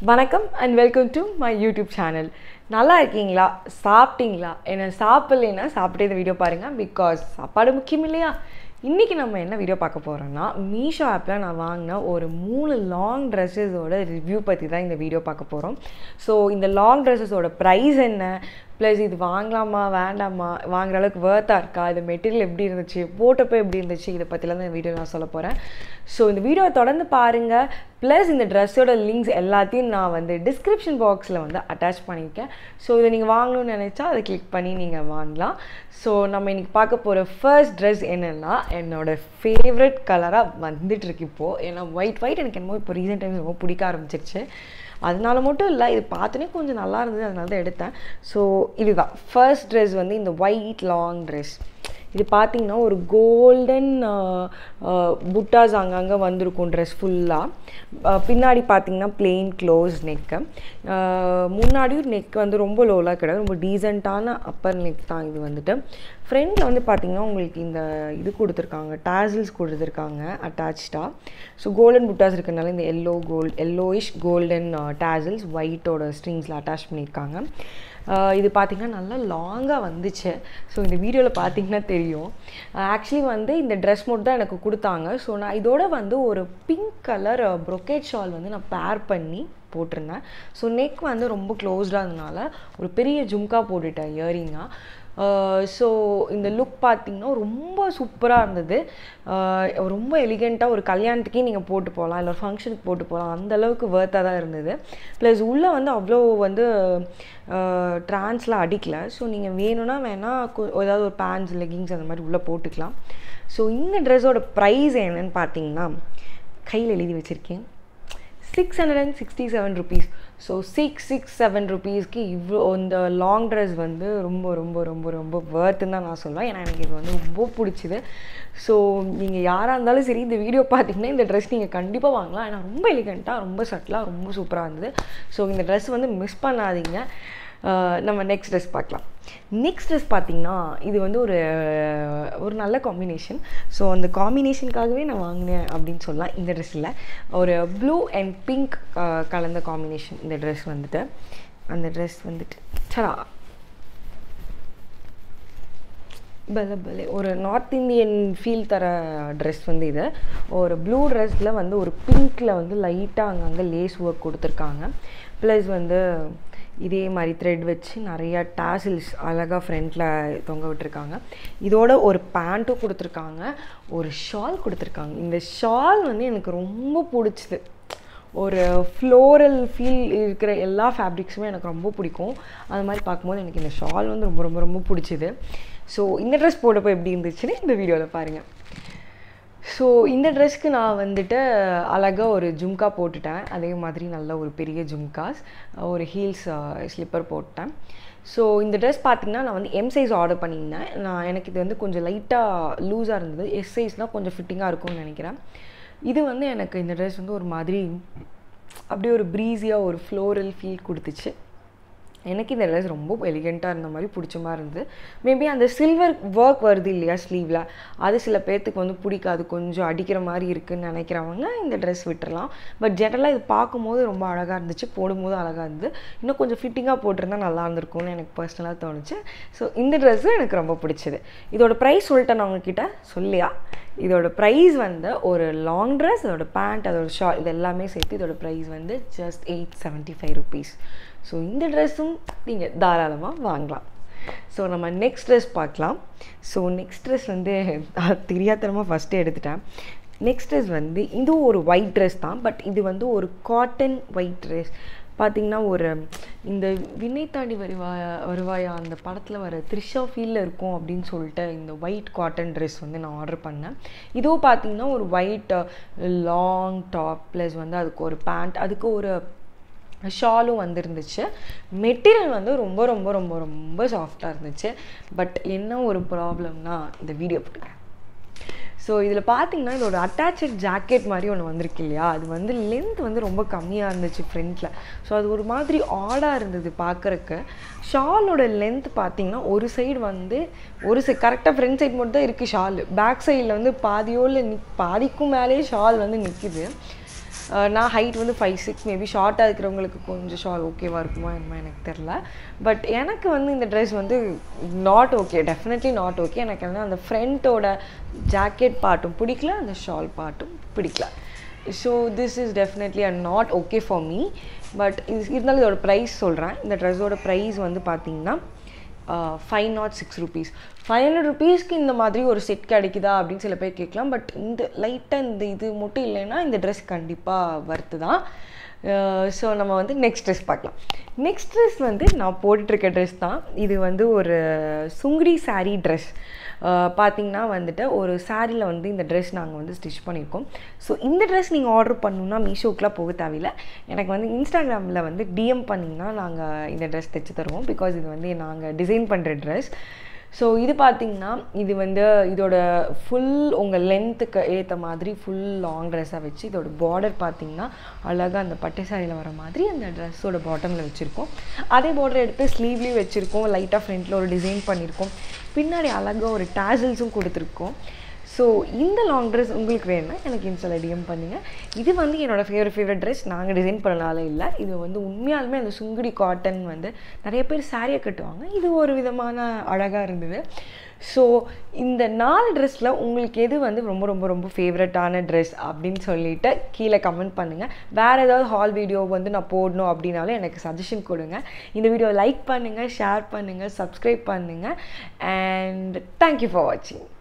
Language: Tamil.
வணக்கம் and welcome to my YouTube channel நல்லா இருக்கீங்களா சாப்பிட்டீங்களா என்ன சாப்பிட்லைன்னா சாப்பிட்டே இந்த வீடியோ பாருங்கள் பிகாஸ் சாப்பாடு முக்கியம் இல்லையா இன்றைக்கி நம்ம என்ன வீடியோ பார்க்க போகிறோம்னா மீஷோ ஆப்பில் நான் வாங்கின ஒரு மூணு லாங் ட்ரெஸ்ஸஸோட ரிவ்யூ பற்றி தான் இந்த வீடியோ பார்க்க போகிறோம் ஸோ இந்த லாங் ட்ரெஸ்ஸஸோட ப்ரைஸ் என்ன ப்ளஸ் இது வாங்கலாமா வேண்டாமா வாங்குற அளவுக்கு வேர்த்தாக இருக்கா இது மெட்டீரியல் எப்படி இருந்துச்சு போட்டப்போ எப்படி இருந்துச்சு இதை பற்றிலாம் தான் இந்த வீடியோ நான் சொல்ல போகிறேன் ஸோ இந்த வீடியோவை தொடர்ந்து பாருங்கள் ப்ளஸ் இந்த ட்ரெஸ்ஸோட லிங்க்ஸ் எல்லாத்தையும் நான் வந்து டிஸ்கிரிப்ஷன் பாக்ஸில் வந்து அட்டாச் பண்ணியிருக்கேன் ஸோ இதை நீங்கள் வாங்கணும்னு நினச்சா அதை கிளிக் பண்ணி நீங்கள் வாங்கலாம் ஸோ நம்ம இன்றைக்கி பார்க்க போகிற ஃபர்ஸ்ட் ட்ரெஸ் என்னென்னா என்னோடய ஃபேவரட் கலராக வந்துட்டுருக்கு இப்போது ஏன்னா ஒயிட் ஒயிட் எனக்கு என்னமோ இப்போ ரீசெண்ட் டைம்ஸ் ரொம்ப பிடிக்க ஆரம்பிச்சிருச்சு அதனால மட்டும் இல்லை இது பார்த்தோன்னே கொஞ்சம் நல்லா இருந்தது அதனால தான் எடுத்தேன் ஸோ இதுதான் ஃபர்ஸ்ட் ட்ரெஸ் வந்து இந்த ஒயிட் லாங் ட்ரெஸ் இது பார்த்தீங்கன்னா ஒரு கோல்டன் புட்டாஸ் அங்கங்கே வந்திருக்கும் ட்ரெஸ் ஃபுல்லாக பின்னாடி பார்த்தீங்கன்னா பிளெயின் க்ளோஸ் நெக்கு முன்னாடியும் நெக் வந்து ரொம்ப லோலாக கிடையாது ரொம்ப டீசெண்டான அப்பர் நெக் தான் இது வந்துட்டு ஃப்ரண்டில் வந்து பார்த்தீங்கன்னா உங்களுக்கு இந்த இது கொடுத்துருக்காங்க டாசில்ஸ் கொடுத்துருக்காங்க அட்டாச்சாக ஸோ கோல்டன் புட்டாஸ் இருக்கிறனால இந்த yellow gold yellowish golden tassels ஒயிட்டோட ஸ்ட்ரிங்ஸில் அட்டாச் பண்ணியிருக்காங்க இது பார்த்திங்கன்னா நல்லா லாங்காக வந்துச்சு ஸோ இந்த வீடியோவில் பார்த்தீங்கன்னா தெரியும் ஆக்சுவலி வந்து இந்த ட்ரெஸ் மட்டும் தான் எனக்கு கொடுத்தாங்க ஸோ நான் இதோட வந்து ஒரு பிங்க் கலர் ப்ரொக்கேட் ஷால் வந்து நான் பேர் பண்ணி போட்டிருந்தேன் ஸோ நெக் வந்து ரொம்ப க்ளோஸ்டாக இருந்தனால ஒரு பெரிய ஜும்கா போட்டுட்டேன் இயரிங்காக ஸோ இந்த லுக் பார்த்திங்கன்னா ரொம்ப சூப்பராக இருந்தது ரொம்ப எலிகெண்ட்டாக ஒரு கல்யாணத்துக்கே நீங்கள் போட்டு போகலாம் இல்லை ஒரு ஃபங்க்ஷனுக்கு போட்டு போகலாம் அந்தளவுக்கு வேர்த்தாக தான் இருந்தது ப்ளஸ் உள்ளே வந்து அவ்வளோ வந்து ட்ரான்ஸ்லாம் அடிக்கல ஸோ நீங்கள் வேணும்னா வேணால் ஏதாவது ஒரு பேண்ட்ஸ் லெகிங்ஸ் அந்த மாதிரி உள்ளே போட்டுக்கலாம் ஸோ இந்த ட்ரெஸ்ஸோட ப்ரைஸ் என்னன்னு பார்த்தீங்கன்னா கையில் எழுதி வச்சுருக்கேன் six hundred and sixty seven rupees so six six seven ருபீஸ்க்கு இவ்வளோ இந்த லாங் ட்ரெஸ் வந்து ரொம்ப ரொம்ப ரொம்ப ரொம்ப வேர்த்துன்னு தான் நான் சொல்லுவேன் ஏன்னா எனக்கு இது வந்து ரொம்ப பிடிச்சிது ஸோ நீங்கள் யாராக இருந்தாலும் சரி இந்த வீடியோ பார்த்தீங்கன்னா இந்த ட்ரெஸ் நீங்கள் கண்டிப்பாக வாங்கலாம் ஏன்னா ரொம்ப எலிகண்ட்டாக ரொம்ப சட்டிலாக ரொம்ப சூப்பராக இருந்தது ஸோ இந்த ட்ரெஸ் வந்து மிஸ் பண்ணாதீங்க நம்ம நெக்ஸ்ட் ட்ரெஸ் பார்க்கலாம் நெக்ஸ்ட் ட்ரெஸ் பார்த்திங்கன்னா இது வந்து ஒரு ஒரு நல்ல காம்பினேஷன் ஸோ அந்த காம்பினேஷனுக்காகவே நான் வாங்கினேன் அப்படின்னு சொல்லலாம் இந்த ட்ரெஸ்ஸில் ஒரு ப்ளூ அண்ட் பிங்க் கலந்த காம்பினேஷன் இந்த ட்ரெஸ் வந்துட்டு அந்த ட்ரெஸ் வந்துட்டு சரா பல பலே ஒரு நார்த் இந்தியன் ஃபீல் தர ட்ரெஸ் வந்து இது ஒரு ப்ளூ ட்ரெஸ்ஸில் வந்து ஒரு பிங்க்கில் வந்து லைட்டாக அங்கங்கே லேஸ் ஒர்க் கொடுத்துருக்காங்க ப்ளஸ் வந்து இதே மாதிரி த்ரெட் வச்சு நிறையா டாசில்ஸ் அழகாக ஃப்ரண்ட்டில் தொங்க விட்டுருக்காங்க இதோட ஒரு பேண்ட்டும் கொடுத்துருக்காங்க ஒரு ஷால் கொடுத்துருக்காங்க இந்த ஷால் வந்து எனக்கு ரொம்ப பிடிச்சிது ஒரு ஃப்ளோரல் ஃபீல் இருக்கிற எல்லா ஃபேப்ரிக்ஸுமே எனக்கு ரொம்ப பிடிக்கும் அது மாதிரி பார்க்கும்போது எனக்கு இந்த ஷால் வந்து ரொம்ப ரொம்ப ரொம்ப பிடிச்சிது ஸோ இந்த ட்ரெஸ் போட்டப்போ எப்படி இருந்துச்சுன்னு இந்த வீடியோவில் பாருங்கள் ஸோ இந்த ட்ரெஸ்க்கு நான் வந்துட்டு அழகாக ஒரு ஜும்கா போட்டுட்டேன் அதே மாதிரி நல்ல ஒரு பெரிய ஜும்காஸ் ஒரு ஹீல்ஸ் ஸ்லிப்பர் போட்டேன் ஸோ இந்த ட்ரெஸ் பார்த்திங்கன்னா நான் வந்து எம் சைஸ் ஆர்டர் பண்ணியிருந்தேன் நான் எனக்கு இது வந்து கொஞ்சம் லைட்டாக லூஸாக இருந்தது எஸ் சைஸ்னால் கொஞ்சம் ஃபிட்டிங்காக இருக்கும்னு நினைக்கிறேன் இது வந்து எனக்கு இந்த ட்ரெஸ் வந்து ஒரு மாதிரி அப்படியே ஒரு ப்ரீஸியாக ஒரு ஃப்ளோரல் ஃபீல் கொடுத்துச்சு எனக்கு இந்த ட்ரெஸ் ரொம்ப எலிகெண்ட்டாக இருந்த மாதிரி பிடிச்ச மாதிரி இருந்தது மேபி அந்த சில்வர் ஒர்க் வருது இல்லையா ஸ்லீவில் அது சில பேர்த்துக்கு வந்து பிடிக்காது கொஞ்சம் அடிக்கிற மாதிரி இருக்குதுன்னு நினைக்கிறவங்க இந்த ட்ரெஸ் விட்டுறலாம் பட் ஜென்ரலாக இது பார்க்கும்போது ரொம்ப அழகாக இருந்துச்சு போடும்போது அழகாக இருந்தது இன்னும் கொஞ்சம் ஃபிட்டிங்காக போட்டிருந்தா நல்லா இருந்திருக்கும்னு எனக்கு பர்சனலாக தோணுச்சு ஸோ இந்த ட்ரெஸ்ஸும் எனக்கு ரொம்ப பிடிச்சது இதோட ப்ரைஸ் சொல்லிட்டேன் நான் உங்ககிட்ட சொல்லியா இதோட ப்ரைஸ் வந்து ஒரு லாங் ட்ரெஸ் அதோட பேண்ட் அதோட ஷார்ட் இது எல்லாமே சேர்த்து இதோட ப்ரைஸ் வந்து just eight seventy five rupees so இந்த ட்ரெஸ்ஸும் நீங்கள் தாராளமாக வாங்கலாம் ஸோ நம்ம நெக்ஸ்ட் ட்ரெஸ் பார்க்கலாம் ஸோ நெக்ஸ்ட் ட்ரெஸ் வந்து தெரியாதனமாக ஃபஸ்ட்டே எடுத்துட்டேன் நெக்ஸ்ட் ட்ரெஸ் வந்து இதுவும் ஒரு ஒயிட் ட்ரெஸ் தான் பட் இது வந்து ஒரு காட்டன் ஒயிட் ட்ரெஸ் பார்த்திங்கன்னா ஒரு இந்த வினை தாண்டி வருவாயா வருவாயா அந்த படத்தில் வர த்ரிஷா ஃபீலில் இருக்கும் அப்படின்னு சொல்லிட்டு இந்த ஒயிட் காட்டன் ட்ரெஸ் வந்து நான் ஆர்டர் பண்ணேன் இதுவும் பார்த்திங்கன்னா ஒரு ஒயிட் லாங் டாப் ப்ளஸ் வந்து அதுக்கு ஒரு பேண்ட் அதுக்கு ஒரு ஷாலும் வந்துருந்துச்சு மெட்டீரியல் வந்து ரொம்ப ரொம்ப ரொம்ப ரொம்ப சாஃப்டாக இருந்துச்சு பட் என்ன ஒரு ப்ராப்ளம்னா இந்த வீடியோ போட்டுக்கிறேன் ஸோ இதில் பார்த்தீங்கன்னா இதோட அட்டாச்சட் ஜாக்கெட் மாதிரி ஒன்று வந்திருக்கு இல்லையா அது வந்து லென்த் வந்து ரொம்ப கம்மியாக இருந்துச்சு ஃப்ரண்ட்டில் ஸோ அது ஒரு மாதிரி ஆடாக இருந்தது பார்க்குறக்கு ஷாலோட லென்த் பார்த்தீங்கன்னா ஒரு சைடு வந்து ஒரு சைடு கரெக்டாக ஃப்ரண்ட் சைடு மட்டும் தான் இருக்குது ஷால் பேக் சைடில் வந்து பாதியோவில் நிக் பாதிக்கும் மேலேயே ஷால் வந்து நிற்கிது நான் ஹைட் வந்து ஃபைவ் சிக்ஸ் மேபி ஷார்ட்டாக இருக்கிறவங்களுக்கு கொஞ்சம் ஷால் ஓகேவாக இருக்குமா என்னமோ எனக்கு தெரில பட் எனக்கு வந்து இந்த ட்ரெஸ் வந்து not okay definitely not okay எனக்கு வந்து அந்த ஃப்ரண்ட்டோட ஜாக்கெட் பாட்டும் பிடிக்கல அந்த ஷால் பாட்டும் பிடிக்கல so this is definitely uh not okay for me but இது இருந்தாலும் இதோட ப்ரைஸ் சொல்கிறேன் இந்த ட்ரெஸ்ஸோட ப்ரைஸ் வந்து பார்த்தீங்கன்னா five not six rupees five hundred ருபீஸ்க்கு இந்த மாதிரி ஒரு செட் கிடைக்குதா அப்படின்னு சில பேர் கேட்கலாம் பட் இந்த லைட்டாக இந்த இது மட்டும் இல்லைன்னா இந்த ட்ரெஸ் கண்டிப்பாக வர்த்து தான் ஸோ நம்ம வந்து நெக்ஸ்ட் ட்ரெஸ் பார்க்கலாம் நெக்ஸ்ட் ட்ரெஸ் வந்து நான் போட்டுட்ருக்க ட்ரெஸ் தான் இது வந்து ஒரு சுங்குடி saree ட்ரெஸ் பார்த்தீங்கன்னா வந்துட்டு ஒரு சாரியில் வந்து இந்த ட்ரெஸ் நாங்கள் வந்து ஸ்டிச் பண்ணியிருக்கோம் ஸோ இந்த ட்ரெஸ் நீங்கள் ஆர்டர் பண்ணணுன்னா மீஷோக்கெலாம் போக தேவையில்லை எனக்கு வந்து இன்ஸ்டாகிராமில் வந்து டிஎம் பண்ணிங்கன்னா நாங்கள் இந்த ட்ரெஸ் தைச்சு தருவோம் பிகாஸ் இது வந்து நாங்கள் டிசைன் பண்ணுற ட்ரெஸ் ஸோ இது பார்த்தீங்கன்னா இது வந்து இதோட ஃபுல் உங்கள் லென்த்துக்கு ஏற்ற மாதிரி ஃபுல் லாங் ட்ரெஸ்ஸாக வச்சு இதோட பார்டர் பார்த்தீங்கன்னா அழகாக அந்த பட்டு சாரியில் வர மாதிரி அந்த ட்ரெஸ்ஸோட பாட்டமில் வச்சுருக்கோம் அதே பார்டர் எடுத்து ஸ்லீவ்லேயும் வச்சுருக்கோம் லைட்டாக ஃப்ரண்ட்டில் ஒரு டிசைன் பண்ணியிருக்கோம் பின்னாடி அழகாக ஒரு டேசல்ஸும் கொடுத்துருக்கோம் ஸோ இந்த லாங் ட்ரெஸ் உங்களுக்கு வேணும்னா எனக்கு இன்ஸ்டால டிஎம் பண்ணுங்கள் இது வந்து என்னோடய ஃபேவரட் ஃபேவரட் ட்ரெஸ் நாங்கள் டிசைன் பண்ணனால இல்லை இது வந்து உண்மையாலுமே அந்த சுங்குடி காட்டன் வந்து நிறைய பேர் சாரியை கட்டுவாங்க இது ஒரு விதமான அழகாக இருந்தது ஸோ இந்த நாலு ட்ரெஸ்ஸில் உங்களுக்கு எது வந்து ரொம்ப ரொம்ப ரொம்ப ஃபேவரட்டான ட்ரெஸ் அப்படின்னு சொல்லிட்டு கீழே கமெண்ட் பண்ணுங்கள் வேறு ஏதாவது ஹால் வீடியோ வந்து நான் போடணும் அப்படின்னாலும் எனக்கு சஜஷன் கொடுங்க இந்த வீடியோ லைக் பண்ணுங்கள் ஷேர் பண்ணுங்கள் சப்ஸ்கிரைப் பண்ணுங்கள் அண்ட் தேங்க்யூ ஃபார் வாட்சிங்